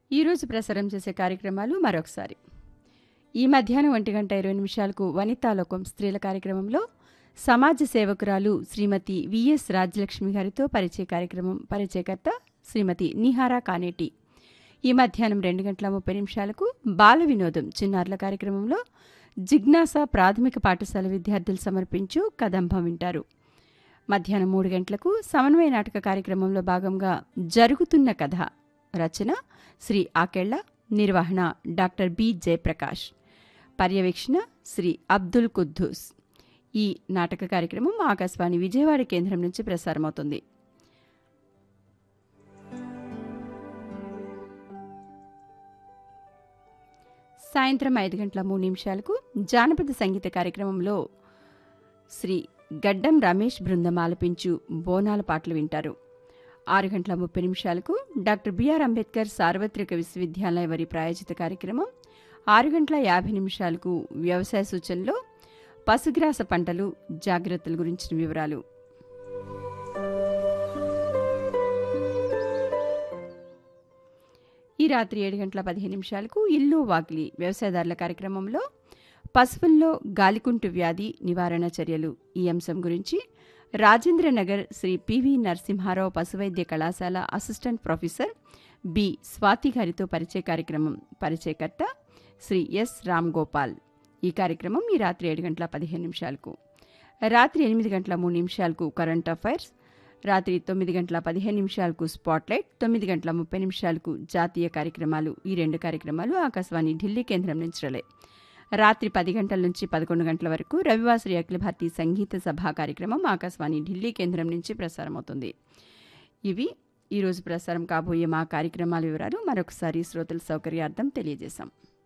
ఈరోజు ప్రసారం చేసే కార్యక్రమాలు మరొకసారి ఈ మధ్యాహ్నం ఒంటి గంట ఇరవై నిమిషాలకు వనితాలోకం స్త్రీల కార్యక్రమంలో సమాజ సేవకురాలు శ్రీమతి విఎస్ రాజ్యలక్ష్మి గారితో పరిచయ కార్యక్రమం పరిచయకర్త శ్రీమతి నిహారా కానేటి ఈ మధ్యాహ్నం రెండు గంటల ముప్పై నిమిషాలకు బాల వినోదం చిన్నారుల కార్యక్రమంలో జిజ్ఞాస ప్రాథమిక పాఠశాల విద్యార్థులు సమర్పించు కదంబం వింటారు మధ్యాహ్నం మూడు గంటలకు సమన్వయ నాటక కార్యక్రమంలో భాగంగా జరుగుతున్న కథ రచన శ్రీ ఆకెళ్ల నిర్వహణ డాక్టర్ బి జయప్రకాష్ పర్యవేక్షణ శ్రీ అబ్దుల్ కుద్దూస్ ఈ నాటక కార్యక్రమం ఆకాశవాణి విజయవాడ కేంద్రం నుంచి ప్రసారమవుతుంది సాయంత్రం ఐదు గంటల మూడు నిమిషాలకు జానపద సంగీత కార్యక్రమంలో శ్రీ గడ్డం రమేష్ బృందం ఆలపించు బోనాల పాటలు వింటారు ఆరు గంటల ముప్పై నిమిషాలకు డాక్టర్ బిఆర్ అంబేద్కర్ సార్వత్రిక విశ్వవిద్యాలయ వారి ప్రాయోజిత కార్యక్రమం ఆరు గంటల యాభై నిమిషాలకు వ్యవసాయ సూచనలో పశుగ్రాస పంటలు జాగ్రత్తల గురించిన వివరాలు ఈ రాత్రి ఏడు గంటల పదిహేను నిమిషాలకు ఇల్లు వాకిలి వ్యవసాయదారుల కార్యక్రమంలో పశువుల్లో గాలికుంటు వ్యాధి నివారణ చర్యలు ఈ అంశం గురించి రాజేంద్రనగర్ శ్రీ పివి నరసింహారావు పశువైద్య కళాశాల అసిస్టెంట్ ప్రొఫెసర్ బి స్వాతి గారితో పరిచయ కార్యక్రమం పరిచయకర్త శ్రీ ఎస్ రామ్ గోపాల్ ఈ కార్యక్రమం ఈ రాత్రి ఏడు గంటల పదిహేను నిమిషాలకు రాత్రి ఎనిమిది గంటల మూడు నిమిషాలకు కరెంట్ అఫైర్స్ రాత్రి తొమ్మిది గంటల పదిహేను నిమిషాలకు స్పాట్లైట్ తొమ్మిది గంటల ముప్పై నిమిషాలకు జాతీయ కార్యక్రమాలు ఈ రెండు కార్యక్రమాలు ఆకాశవాణి ఢిల్లీ కేంద్రం నుంచి రలే రాత్రి పది గంటల నుంచి పదకొండు గంటల వరకు రవివాసరి అఖిల భారతీయ సంగీత సభా కార్యక్రమం ఆకాశవాణి ఢిల్లీ కేంద్రం నుంచి ప్రసారమవుతుంది ఇవి ఈరోజు ప్రసారం కాబోయే మా కార్యక్రమాల వివరాలు మరొకసారి శ్రోతల సౌకర్యార్థం తెలియజేశాం